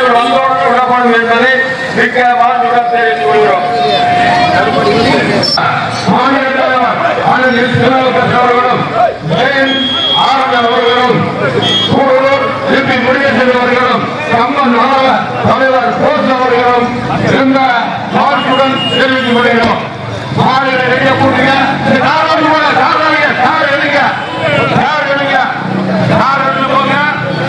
மாடுகள் வந்தோடு விடப்படும் என்பதை மிக்க வாழ்த்துடன் தெரிவித்துக் கொள்கிறோம் மாநில தலைவர் அண்ணன் எஸ். திருநாவுக்கரசு அவர்களும் ஜெயன் ஆனந்தன் அவர்களும் கூடலூர் திருப்பி முருகேசன் அவர்களும் கம்பன் மாணவ தலைவர் போஸ் அவர்களும் இந்த வாழ்த்துடன் தெரிவித்துக் கொள்கிறோம் மாநில ரெடியா கூட்டுங்க கார் வந்து போங்க கார் வாங்க கார் எடுங்க கார் எடுங்க கார் எடுத்து போங்க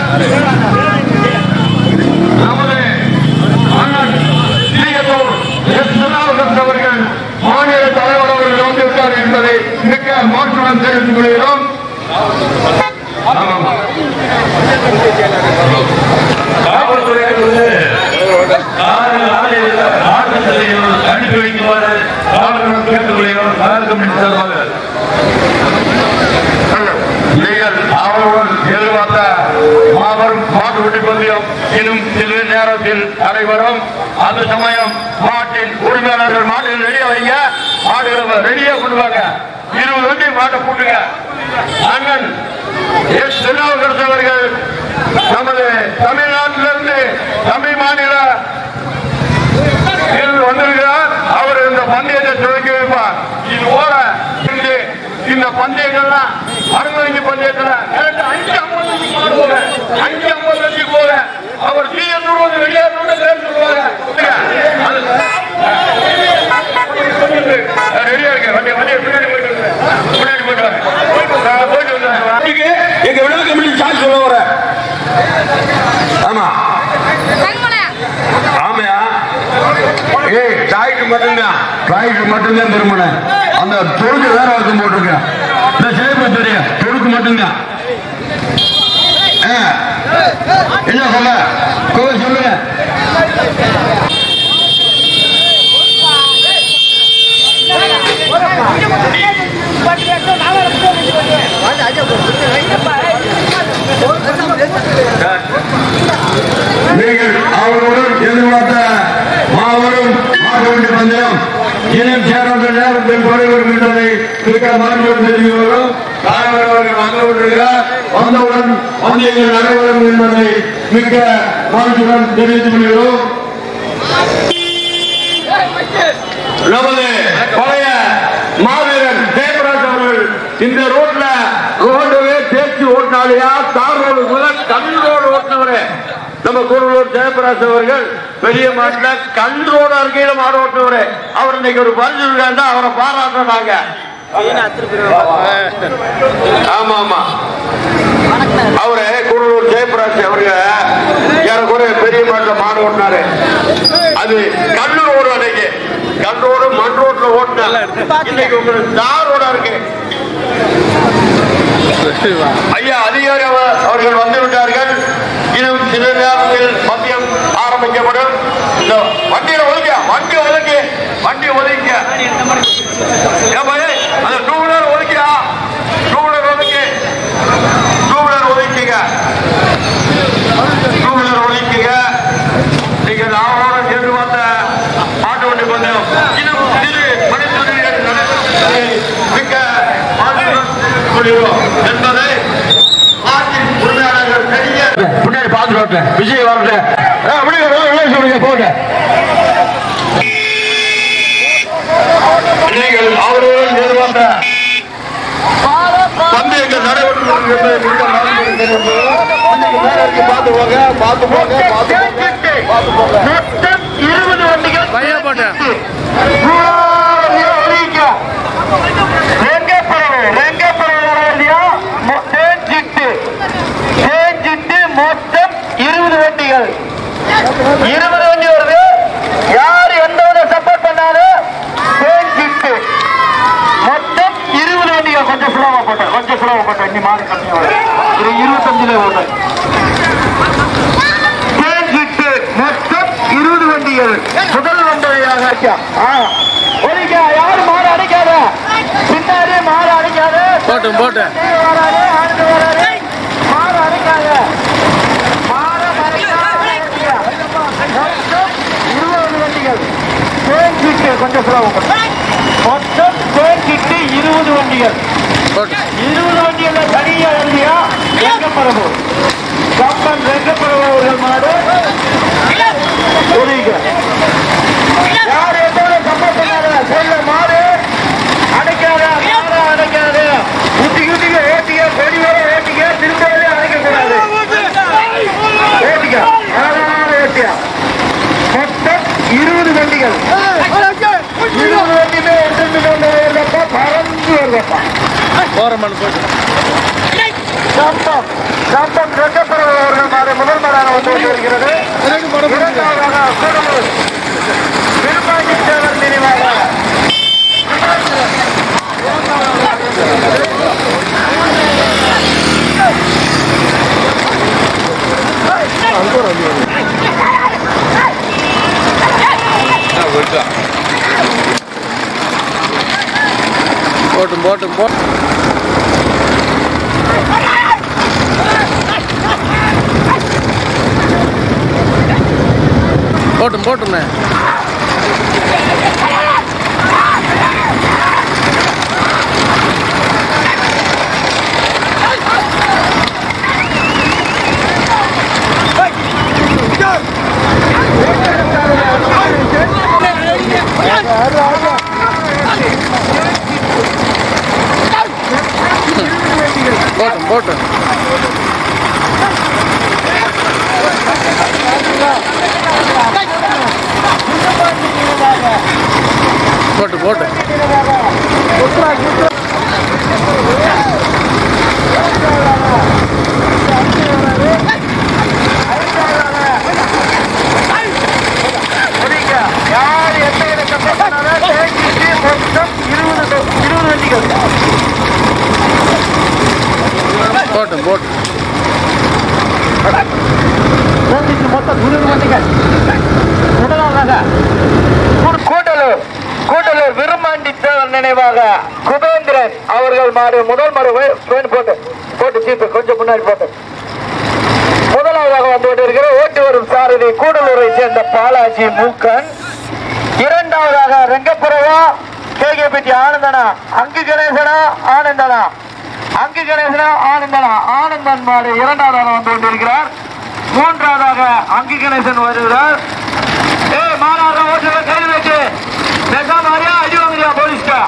நமது அண்ணன் ஸ்ரீயத்தூர் எஸ். திருநாவுக்கரசு அவர்கள் மாநில தலைவர் அவர்கள் வந்துவிட்டார் என்பதை மிக்க மாற்றுடன் தெரிவித்துக் கொள்கிறோம் ஆமாம். காவல்துறையிலிருந்து ஆறு நாளில் ஆட்டத்திலையும் அனுப்பி வைக்குமாறு காவலர்கள் கேட்டுக்கொள்கிறோம் நகர் கமிட்டி சார்பாக நீங்கள் அவர்களுடன் எதிர்பார்த்த மாபெரும் மாட்டுக்குட்டி பந்தயம் இன்னும் சிறு நேரத்தில் நடைபெறும் அந்த சமயம் மாட்டின் உரிமையாளர்கள் மாட்டில் ரெடியா வைங்க மாடுகளை ரெடியா கொண்டு வாங்க இருபது வண்டி மாட்டை கூட்டுங்க அண்ணன் எஸ் திருநாவுக்கரசு அவர்கள் நமது தமிழ்நாட்டிலிருந்து தமிழ் மாநில இதில் வந்திருக்கிறார் அவர் இந்த பந்தயத்தை துவக்கி வைப்பார் இது போல இருந்து இந்த பந்தயங்கள்லாம் அறுபது பந்தயத்துல correct ஆ அஞ்சு ஐம்பது லட்சம் மாடு போக அஞ்சு ஐம்பது லட்சம் போக அவர் தீயத்தூர் வந்து வெளியேறணும்னு பேர் சொல்லுவாங்க அது- ரெடியா இருக்கு வண்டி வண்டியை பின்னாடி போயிட்டு வாங்க. பின்னாடி போயிட்டு வாங்க. நான் போயிட்டு வந்துடுறேன். வண்டிக்கு எங்க விழா கமிட்டி சார்ஜ் சொல்ல வர ஆமா ஆமையா ஏய் டாய்க்கு மட்டும்தான் டாய்க்கு மட்டும்தான் திருமணம் அந்த தொடுக்கு வேற ஒருத்தம் போட்டிருக்கேன் இந்த சேப்பு தெரியும் தொடுக்கு மட்டும்தான் ஆ. என்ன சொல்ல கோவை சொல்லுங்க நீங்கள் அவர்களுடன் எதிர்பார்த்த மாபெரும் மாட்டுவண்டி பந்தயம் இன்னும் சேர்ந்த நேரத்தில் தொடர்பு என்பதை மிக்க மாற்றம் தெரிவிக்கிறோம் தலைவர் அவர்கள் வந்து கொண்டிருக்கிறார் வந்தவுடன் பந்தயங்கள் நடைபெறும் என்பதை மிக்க மாற்றத்துடன் தெரிவித்துக் கொள்கிறோம் நமது பழைய மாவீரன் தேவராஜ் அவர்கள் இந்த ரோட்ல ரோடவே தேய்ச்சி ஓட்டினாலையா தார் ரோடு முதல் கல் ரோடு ஓட்டினவரே நம்ம கூடலூர் ஜெயபிராஜ் அவர்கள் பெரிய மாட்டுல கல் ரோடு அருகையில மாடு ஓட்டினவரே அவர் இன்னைக்கு ஒரு பரிசு இருக்காண்டா அவரை பாராட்டுறாங்க ஆமா ஆமா அவரு கூடலூர் ஜெயபிராஜ் அவருங்க ஏறக்குறைய பெரிய மாட்டுல மாடு ஓட்டினாரு அது கல் ரோடு அன்னைக்கு கல் ரோடு மண் ரோட்ல ஓட்டினாங்க இன்னைக்கு உங்களுக்கு தார் ரோடா இருக்கு ஐயா அதிகாரி அவர்- அவர்கள் வந்து விட்டார்கள் இன்னும் சில நேரத்தில் மதியம் ஆரம்பிக்கப்படும் இந்த வண்டியில ஒதுக்க வண்டி ஒதுக்கி வண்டி ஒதுக்க ஏப்பா, ஏய், அந்த டூ வீலர் ஒதுக்கியா டூ வீலர் ஒதுக்கி டூ வீலர் ஒதுக்கிங்க டூ வீலர் ஒதுக்கிங்க நீங்க நாளோட சேர்ந்து பார்த்த மாட்டு வண்டி பந்தயம் இன்னும் சிறு மணித்துறையில் நடைபெறுவதை மிக்க மாற்றுடன் கொள்கிறோம் என்பதை மாட்டின் உரிமையாளர்கள் தெரிய பின்னாடி பார்த்துட்டு வரட்டேன் விஜய் வரட்டேன் அப்படி சொல்லுங்க போங்க நீங்கள் அவர்களுடன் எதிர்பார்த்த பந்தயங்கள் நடைபெற்று என்பதை மிக்க மகிழ்ச்சியுடன் தெரிவிக்கிறோம். இன்னைக்கு மேல இருக்கு, பார்த்து போங்க பார்த்து போங்க பார்த்து போங்க பார்த்து போங்க மொத்தம் இருபது வண்டிகள் பையா போட்டேன் மொத்தம் இருபது வண்டிகள் இருபது வண்டி வருது யார் எந்த வித சப்போர்ட் பண்ணாலும் தேஞ்சிட்டு மொத்தம் இருபது வண்டிகள் கொஞ்சம் ஸ்லோவா போட்டேன் கொஞ்சம் ஸ்லோவா போட்டேன் இன்னி மாறி கம்மி ஒரு இருபத்தஞ்சுல ஓட்டேன் தேஞ்சிட்டு மொத்தம் இருபது வண்டிகள் முதல் வண்டியாக ஒழிக்க யாரும் மாற அடிக்காத பின்னாடி மாற அடிக்காத போட்டேன் போட்டேன் வராது அடுத்து வராது மாற அடிக்காத மாற மறைக்காத மொத்தம் இருபது வண்டிகள் தேஞ்சிட்டு கொஞ்சம் ஸ்லோவா மொத்தம் தேஞ்சிட்டு இருபது வண்டிகள் போட்டேன் இருபது வண்டியில தனியா வண்டியா வெங்கப்பரவு கம்பன் வெங்கப்பரவு அவர்கள் மாடு போட்டும் போட்டும் போட்டும் போட்டும் போட்டுமே போட்டும் போட்டும் போட்டு போட்டு யார் எந்த இடத்தை மொத்தம் இருபது இருபது வண்டிகள் போட்டும் போட்டும் மொத்தம் இருபது வண்டிகள் முதலாவதாக கூ- கூடலூர் கூடலூர் விருமாண்டி தேவர் நினைவாக குபேந்திரன் அவர்கள் மாடு முதல் மாடு வே- வேணும் போட்டு போட்டு சீப்பு கொஞ்சம் முன்னாடி போட்டு முதலாவதாக வந்து கொண்டிருக்கிற ஓட்டி வரும் சாரதி கூடலூரை சேர்ந்த பாலாஜி மூக்கன் இரண்டாவதாக ரெங்கப்புறவா கேகேபிடி ஆனந்தனா அங்கு கணேசனா ஆனந்தனா அங்கு கணேசனா ஆனந்தனா ஆனந்தன் மாடு இரண்டாவதாக வந்து கொண்டிருக்கிறார் மூன்றாவதாக அங்கு கணேசன் வருகிறார் ஏய் மாநாடு ஓட்டுற கைது வச்சு நெசாமாரியா அடி வாங்குறியா போலீஸ்டா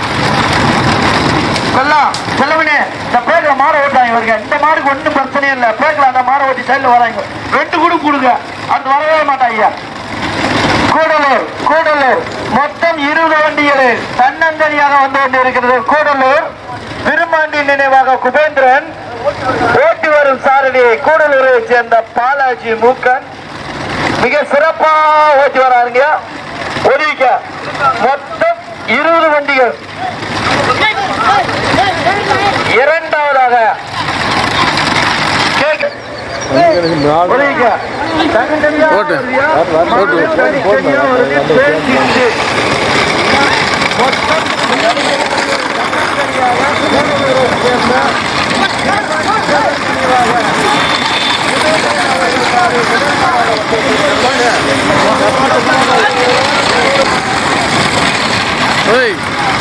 செல்லாம் செல்லவனே இந்த பேர்ல மாட ஓட்டாங்க இவருங்க இந்த மாடுக்கு ஒன்றும் பிரச்சனையும் இல்லை பேர்ல அந்த மாட ஓட்டி சைடில் வராங்க ரெண்டு கூட கொடுங்க அது வரவே மாட்டாங்க கூடலூர் கூடலூர் மொத்தம் இருபது வண்டிகளில் தன்னந்தனியாக வந்து கொண்டிருக்கிறது கூடலூர் விருமாண்டி நினைவாக குபேந்திரன் ஓட்டி வரும் சாரதி கூடலூரை சேர்ந்த பாலாஜி மூக்கன் மிக சிறப்பா ஓட்டி வராருங்க ஒதுக்க மொத்தம் இருபது வண்டிகள் இரண்டாவதாக கேக்கு. ஒதுக்க. தனித்தனியா போட்டு. வருவியா? போட்டு. தனித்தனியா வருது, பேசி இருக்கு. மொத்தம் ஏய்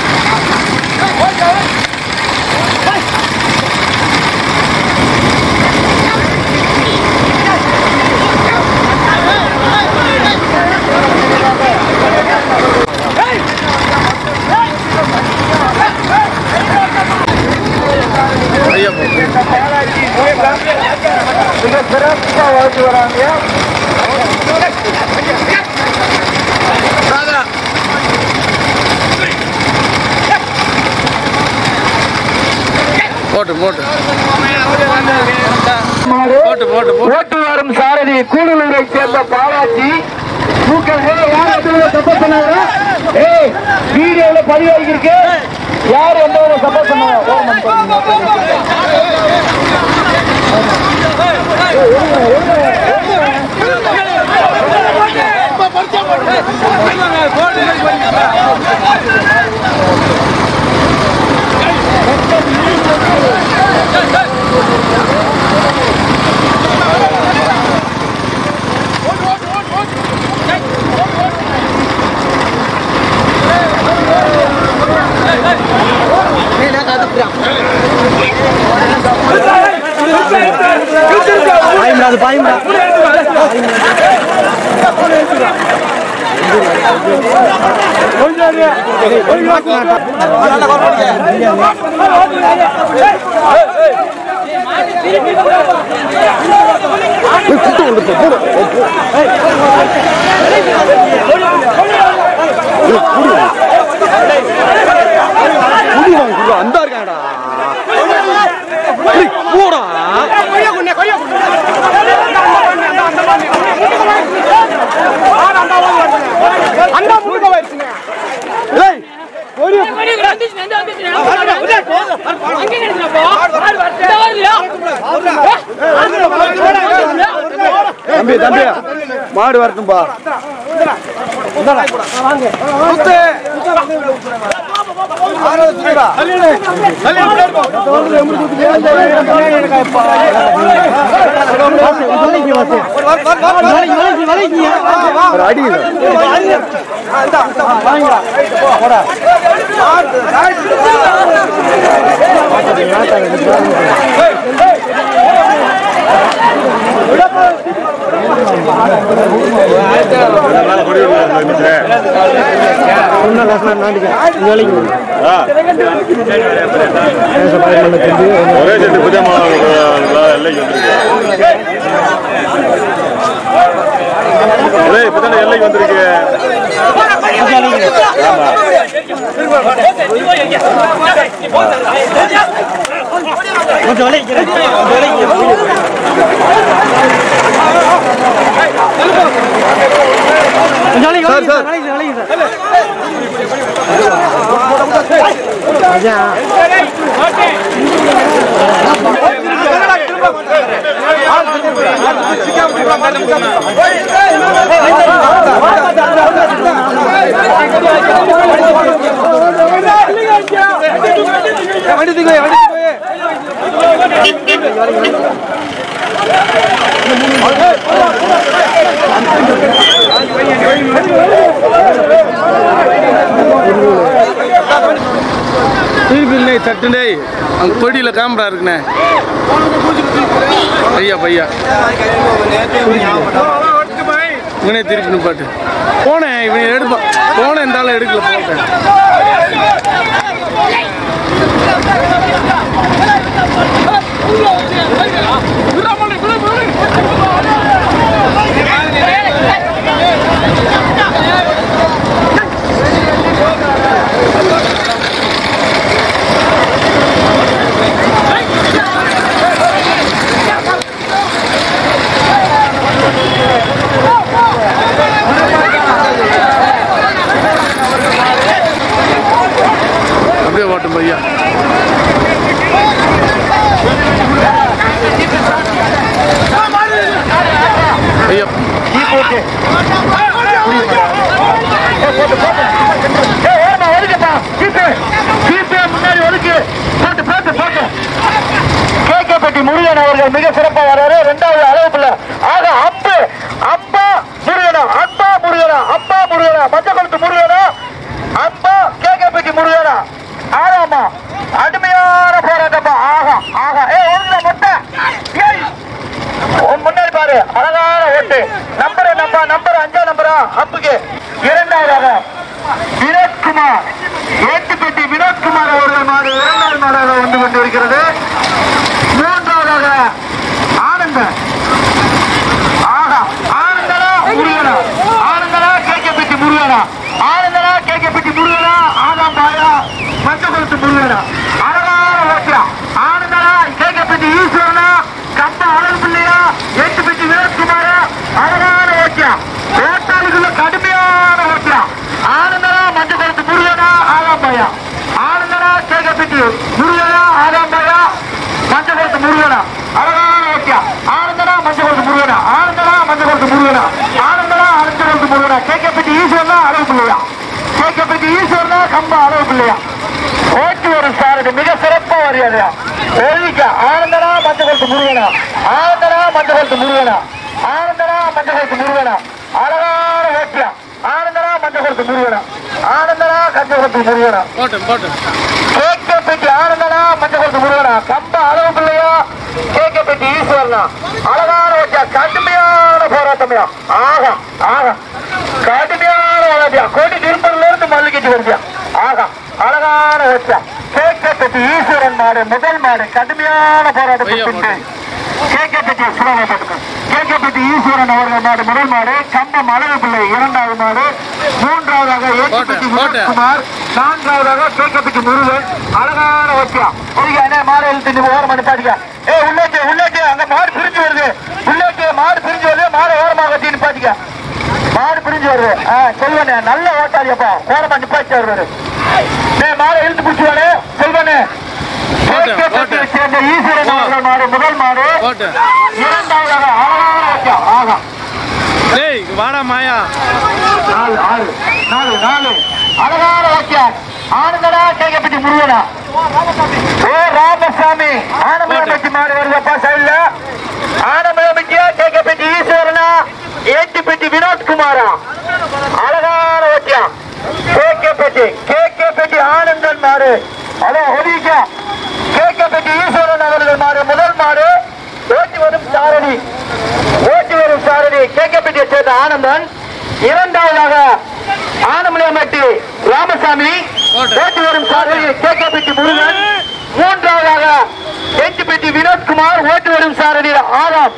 ஐயா போட்டு பாலாஜி மூக்கன் மிக சிறப்பா ஓட்டி வராங்க போட்டு போட்டு மாடு போட்டு போட்டு போட்டு ஓட்டு வரும் சாரதி கூடலூரை சேர்ந்த பாலாஜி மூக்கன் ஏய், யார் எந்த ஒரு சப்போர்ட் பண்ணாங்க ஏய் வீடியோல பதிவாகிருக்கு யார் எந்த ஒரு சப்போர்ட் பண்ணாங்க தம்பி தம்பி மாடு வரட்டும்பா ஒரு அடி ஒரே செட்டு புதிய மாணவர்கள் எல்லைக்கு வந்திருக்கு ஒரே இப்பதானே எல்லைக்கு வந்திருக்கு ஆமா சார் சார் திருப்பி சட்டுனே அங்கே கொடியில் கேமரா இருக்குண்ணே ஐயா பையா இவனே திருப்பி நிப்பாட்டு போனேன் இவனை எடுப்பான் போனேன் இந்த ஆளை எடுக்கல போட்டேன் அப்படியே ஓட்டும் பையா ஐயா கேக்கப்பட்டி முருகன் அவர்கள் மிக சிறப்பா வர்றாரு ரெண்டாவது அளவுக்குள்ள ஆக அப்பு அப்பா முருகனா அப்பா முருகனா அப்பா முருகனா மஞ்ச கொளுத்து முருகனா அப்பா கேக்கப்பட்டி முருகனா ஆறாமா அருமையான போராட்டப்பா ஆகா ஆகா ஏ ஒழுங்கா மொட்டை ஏய் உன் முன்னாடி பாரு அழகான ஓட்டு நம்பர் நம்பா நம்பர் அஞ்சா நம்பரா அப்புக்கு இரண்டாவதாக வினோத்குமார் ஏட்டுப்பட்டி வினோத்குமார் அவர்கள் மாடு இரண்டாவது மாடாக வந்து கொண்டிருக்கிறது மூன்றாவதாக ஆனந்த ஆகா ஆனந்தனா முருகனா ஆனந்தனா கேக்கப்பட்டி முருகனா ஆனந்தனா கேக்கப்பட்டி முருகனா ஆகாம் பாயா மஞ்சகுளத்து முருகனா அழகான ஓட்டியா ஆனந்தனா கேக்கப்பட்டி ஈஸ்வரனா கம்ப அழகு பிள்ளையா எட்டுப்பட்டி வினோத்குமாரா அழகான ஓட்டியா ஓட்டாளிக்குள்ள கடுமையான ஓட்டியா ஆனந்தனா மஞ்சகுளத்து முருகனா ஆகாம் பாயா ஆனந்தனா கேக்கப்பட்டி முருகனா ஆகாம் பாயா மஞ்சகுளத்து முருகனா அழகான ஓட்டியா ஆனந்தனா மஞ்சகுளத்து முருகனா ஆனந்தனா மஞ்சகுளத்து முருகனா ஆனந்தனா அனந்தகுளத்து முருகனா கேக்கப்பட்டி ஈஸ்வரனா அழகு பிள்ளையா கேக்கப்பட்டி ஈஸ்வரனா கம்ப அழகு பிள்ளையா ஓட்டு வரும் சார் இது மிக சிறப்பா வரையாதையா ஒழுங்கிக்க ஆனந்தனா மஞ்சகுளத்து முருகனா ஆனந்தனா மஞ்சகுளத்து முருகனா ஆனந்தனா மஞ்சகுளத்து முருகனா அழகான ஓட்டியா ஆனந்தனா மஞ்சகுளத்து முருகனா ஆனந்தனா கஞ்சகுளத்து முருகனா போட்டேன் போட்டேன் கேக்கப்பட்டி ஆனந்தனா மஞ்சகுளத்து முருகனா கம்ப அளவு பிள்ளையா கேக்கப்பட்டி ஈஸ்வரனா அழகான வச்சா கடுமையான போராட்டமையா ஆகா ஆகா கடுமையான வளர்ச்சியா கோடி திருப்பூர்ல இருந்து மல்லிகைட்டு வருதியா ஆகா அழகான வச்சா கேக்கப்பட்டி ஈஸ்வரன் மாடு முதல் மாடு கடுமையான போராட்டத்தை கேக்கப்பட்டி சுடப்பட்டு கேக்கப்பட்டி ஈஸ்வரன் அவர்கள் மாடு முதல் மாடு கம்பம் அழகு பிள்ளை இரண்டாவது மாடு மூன்றாவதாக ஏக்கப்பட்டி போட்டேன். குமார் நான்காவதாக கேக்கப்பட்டி முருகன் அழகான வச்சியா அண்ணே மாடு எழுத்து நீ ஓரம் நிப்பாட்டிக்க ஏ உள்ளேக்கு உள்ளேக்கு அங்க மாடு பிரிஞ்சு வருது உள்ளேக்கு மாடு பிரிஞ்சு வருது மாடு ஓரமாக கட்டி நிப்பாட்டிக்க மாடு பிரிஞ்சு வருது ஆ செல்வனே நல்ல ஓட்டாளியப்பா ஓரமா நிப்பாட்டி வருவாரு டே மாடு இழுத்து பிடிச்சுவானே செல்வனே போட்டேன், கேக்கப்பட்டியை போட்டேன். சேர்ந்த ஈஸ்வரன் அவர்கள் மாடு முதல் மாடு போட்டேன் இரண்டாவதாக அழகான வச்சியா ஆகா டேய் வாடா மாயா நாலு ஆறு நாலு நாலு அழகான வாக்கியா ஆனந்தனா கேட்கப்பட்டி முருகனா ஓ ராமசாமி ஆனமலைப்பட்டி மாடு வருதப்பா சைடுல ஆனமலைப்பட்டியா கேட்கப்பட்டி ஈஸ்வரனா ஏட்டிப்பட்டி வினோத்குமாரா அழகான வட்டியா கேட்கப்பட்டி கேட்கப்பட்டி ஆனந்தன் மாடு அதோ ஒலிக்கா கேட்கப்பட்டி ஈஸ்வரன் அவர்கள் மாடு முதல் மாடு ஓட்டி வரும் சாரதி ஓட்டி வரும் சாரதி கேட்கப்பட்டியை சேர்ந்த ஆனந்தன் இரண்டாவதாக ஆனமலையம்பட்டி ராமசாமி ஓட்டி வரும் சாரதி கேட்கப்பட்டி முருகன் மூன்றாவதாக எஞ்சிப்பட்டி வினோத்குமார் ஓட்டி வரும் சாரதி ஆறாம்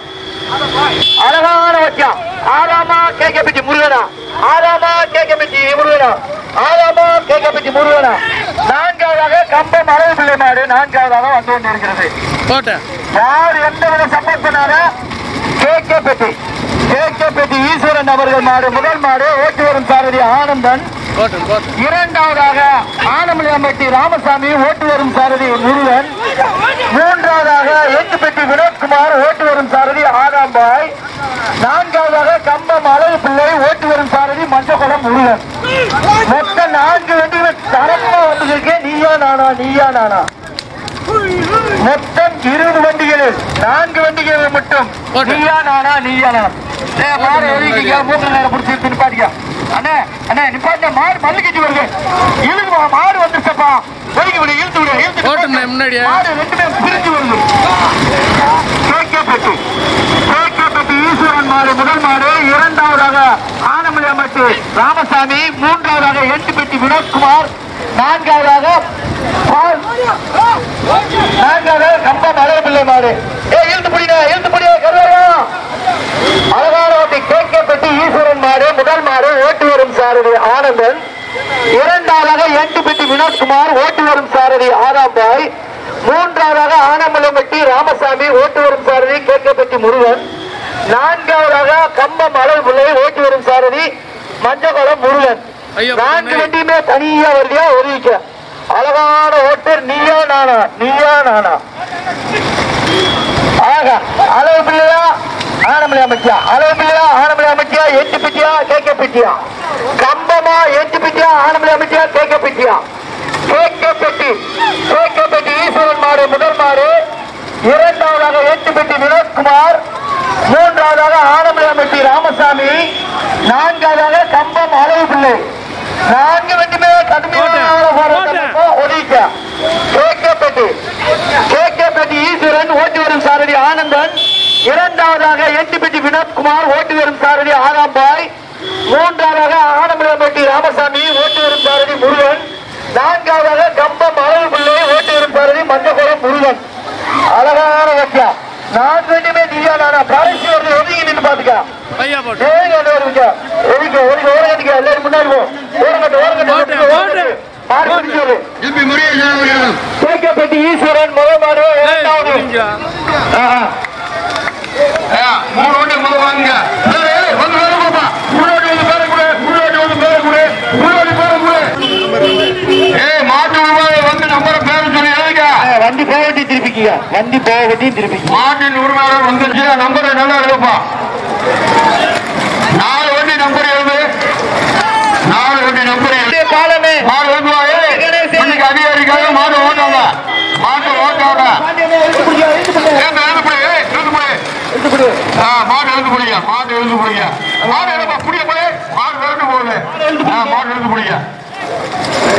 அழகான வச்சம் ஆறாமா கேட்கப்பட்டி முருகனா ஆறாமா கேட்கப்பட்டி முருகனா ஆறாமா கேட்கப்பட்டி முருகனா நான்காவதாக கம்பம் அளவு பிள்ளை மாடு நான்காவதாக வந்து கொண்டிருக்கிறது போட்டேன் யார் எந்த வித சப்போர்ட் பண்ணாரோ கேகே பெட்டி கேகே பெட்டி ஈஸ்வரன் அவர்கள் மாடு முதல் மாடு ஓட்டி வரும் சாரதி ஆனந்தன் போட்டேன் போட்டேன் இரண்டாவதாக ஆனமலையம்பட்டி ராமசாமி ஓட்டு வரும் சாரதி முருகன் மூன்றாவதாக எட்டுப்பட்டி வினோத்குமார் ஓட்டு வரும் சாரதி ஆறாம்பாய் நான்காவதாக கம்பம் அழகு பிள்ளை ஓட்டு வரும் சாரதி மஞ்சக்குளம் முருகன் மொத்தம் நான்கு வண்டிகள் தரமா வந்திருக்கு நீயா நானா நீயா நானா மொத்தம் இருபது வண்டிகளில் நான்கு வண்டிகளில் மட்டும் ஓட்டு. நீயா நானா நீயா நானா ஏய், மாடு ஒதுக்கிக்க, மூன்று நேரம் பிடிச்சி நிப்பாட்டிக்க அண்ணே அண்ணே நிப்பாட்டிய மாடு மல்லு கட்டி வருது இழுக்கு மாடு வந்துருச்சப்பா ஒதுக்கி விடு இழுத்து விடு இழுத்து ஓட்டுண்ணே, முன்னாடியே. மாடு ரெண்டுமே பிரிஞ்சு வருது கேட்கப்பட்டு கேட்கப்பட்டு ஈஸ்வரன் மாடு முதல் மாடு இரண்டாவதாக ஆனமலையம்பட்டு ராமசாமி மூன்றாவதாக எட்டுப்பட்டி வினோத்குமார் நான்காவதாக பால் நான்காவதாக கம்பம் அழகப்பிள்ளை மாடு ஏ இழுத்து புடிங்க இழுத்து புடிங்க கருவாயா அழகான ஓட்டி கேட்கப்பட்டு ஈஸ்வரன் மாடு முதல் மாடு ஓட்டு வரும் சாரதி ஆனந்தன் இரண்டாவதாக எட்டுப்பட்டி வினோத்குமார் ஓட்டு வரும் சாரதி ஆறாம்பாய் மூன்றாவதாக ஆனமலைப்பட்டி ராமசாமி ஓட்டு வரும் சாரதி கேட்கப்பட்டி முருகன் நான்காவதாக கம்பம் அளவு பிள்ளை ஓட்டு வரும் சாரதி மஞ்சகுளம் முருகன் ஐயா, நான்கு பொண்ணே. வண்டியுமே தனியா வருதியா ஒதுக்க அழகான ஓட்டர் நீயா நானா நீயா நானா ஆக அளவு பிள்ளையா ஆனமலை அமைச்சியா அளவு பிள்ளையா ஆனமலை அமைச்சியா எட்டு பிட்டியா கேட்க பிட்டியா கம்பமா எட்டு பிட்டியா ஆனமலை அமைச்சியா கேட்க பிட்டியா கேட்க பெட்டி கேட்க பெட்டி ஈஸ்வரன் மாடு முதல் மாடு இரண்டாவதாக எட்டு பெட்டி வினோத்குமார் மூன்றாவதாக ஆனமலையம்பட்டி ராமசாமி நான்காவதாக கம்பம் அளவு பிள்ளை நான்கு வண்டியுமே கடுமையான போராட்டம் ஒதுக்க கேட்கப்பட்டு கேட்கப்பட்டு ஈஸ்வரன் ஓட்டி வரும் சாரதி ஆனந்தன் இரண்டாவதாக எட்டுப்பட்டி வினோத்குமார் ஓட்டி வரும் சாரதி ஆறாம்பாய் மூன்றாவதாக ஆனமலையம்பட்டி ராமசாமி ஓட்டி வரும் சாரதி முருகன் நான்காவதாக கம்பம் அளவு பிள்ளை ஓட்டி வரும் சாரதி மஞ்சக்குளம் முருகன் அழகான வக்கியா நான்கு வண்டியுமே நீயா நானா கடைசி வருது ஒதுங்கி நின்று பாத்துக்க ஐயா போட்டு ஏங்க அது வருங்க ஒதுங்க ஒதுங்க ஓரங்கட்டிக்க எல்லாரும் முன்னாடி போ ஓரங்கட்டு ஓரங்கட்டு ஓட்டு, ஓரங்கட்டு ஓட்டு. மாடு பிடிச்சு வரு திருப்பி முருகேசன் அவர்கள் கேட்கப்பட்டு ஈஸ்வரன் முதல் மாடு ஏய், இரண்டாவது புரிஞ்சா? மூணு வண்டி முதல் வாங்க ஏய், ஏய், வந்து வேலை பாப்பா முன்னாடி வந்து பேர கூட முன்னாடி வந்து பேர கூட முன்னாடி பேர கூட ஏய் மாட்டு உருவாக வந்து நம்பரை பேர சொல்லி எழுதுங்க வண்டி போக வேண்டி திருப்பிக்கிங்க வண்டி போக வேண்டி திருப்பிக்க மாட்டின் உரிமையாளர் வந்துருச்சு நம்பரை நல்லா எழுதுப்பா நாலு வண்டி நம்பர் எழுது நாலு வண்டி நம்பர் எழுது காலமே மாடு ஓட்டுவாங்க இன்னைக்கு அதிகாரிக்காக மாடு ஓட்டாங்க மாட்டு ஓட்டாங்க ஏன் எழுது புடி ஏய், எழுது புடி ஆ, மாடு எழுந்து புடிங்க மாடு எழுந்து புடிங்க மாடு எழுப்பா புடிய போய் மாடு எழுந்து போகுது ஆ, மாடு எழுந்து புடிங்க